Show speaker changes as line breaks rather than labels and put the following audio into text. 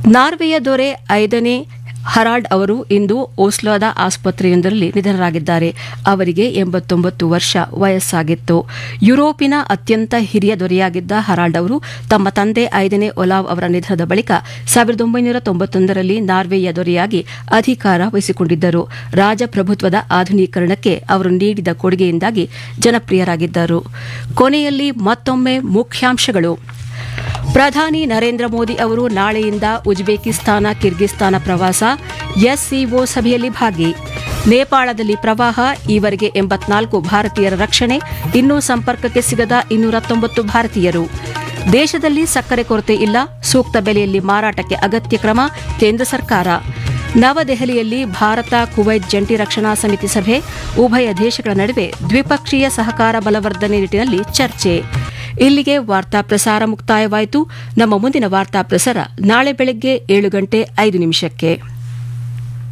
ನಾರ್ವೆಯ ದೊರೆ ಐದನೇ ಹರಾಲ್ಡ್ ಅವರು ಇಂದು ಓಸ್ಲೋದ ಆಸ್ಪತ್ರೆಯೊಂದರಲ್ಲಿ ನಿಧನರಾಗಿದ್ದಾರೆ ಅವರಿಗೆ ಎಂಬತ್ತೊಂಬತ್ತು ವರ್ಷ ವಯಸ್ಸಾಗಿತ್ತು ಯುರೋಪಿನ ಅತ್ಯಂತ ಹಿರಿಯ ದೊರೆಯಾಗಿದ್ದ ಹರಾಲ್ಡ್ ಅವರು ತಮ್ಮ ತಂದೆ ಐದನೇ ಒಲಾವ್ ಅವರ ನಿಧನದ ಬಳಿಕ ಸಾವಿರದ ಒಂಬೈನೂರ ತೊಂಬತ್ತೊಂದರಲ್ಲಿ ನಾರ್ವೆಯ ದೊರೆಯಾಗಿ ಅಧಿಕಾರ ವಹಿಸಿಕೊಂಡಿದ್ದರು ರಾಜಪ್ರಭುತ್ವದ ಆಧುನೀಕರಣಕ್ಕೆ ಅವರು ನೀಡಿದ ಕೊಡುಗೆಯಿಂದಾಗಿ ಜನಪ್ರಿಯರಾಗಿದ್ದರು ಕೊನೆಯಲ್ಲಿ ಮತ್ತೊಮ್ಮೆ ಮುಖ್ಯಾಂಶಗಳು ಪ್ರಧಾನಿ ನರೇಂದ್ರ ಮೋದಿ ಅವರು ನಾಳೆಯಿಂದ ಉಜ್ಬೇಕಿಸ್ತಾನ ಕಿರ್ಗಿಸ್ತಾನ ಪ್ರವಾಸ ಎಸ್ಸಿಒ ಸಭೆಯಲ್ಲಿ ಭಾಗಿ ನೇಪಾಳದಲ್ಲಿ ಪ್ರವಾಹ ಈವರೆಗೆ ಎಂಬತ್ನಾಲ್ಕು ಭಾರತೀಯರ ರಕ್ಷಣೆ ಇನ್ನೂ ಸಂಪರ್ಕಕ್ಕೆ ಸಿಗದ ಇನ್ನೂರ ತೊಂಬತ್ತು ಭಾರತೀಯರು ದೇಶದಲ್ಲಿ ಸಕ್ಕರೆ ಕೊರತೆ ಇಲ್ಲ ಸೂಕ್ತ ಬೆಲೆಯಲ್ಲಿ ಮಾರಾಟಕ್ಕೆ ಅಗತ್ಯ ಕ್ರಮ ಕೇಂದ್ರ ಸರ್ಕಾರ ನವದೆಹಲಿಯಲ್ಲಿ ಭಾರತ ಕುವೈತ್ ಜಂಟಿ ರಕ್ಷಣಾ ಸಮಿತಿ ಸಭೆ ಉಭಯ ದೇಶಗಳ ನಡುವೆ ದ್ವಿಪಕ್ಷೀಯ ಸಹಕಾರ ಬಲವರ್ಧನೆ ನಿಟ್ಟಿನಲ್ಲಿ ಚರ್ಚೆ ಇಲ್ಲಿಗೆ ವಾರ್ತಾ ಪ್ರಸಾರ ಮುಕ್ತಾಯವಾಯಿತು ನಮ್ಮ ಮುಂದಿನ ವಾರ್ತಾ ಪ್ರಸಾರ ನಾಳೆ ಬೆಳಗ್ಗೆ ಏಳು ಗಂಟೆ ಐದು ನಿಮಿಷಕ್ಕೆ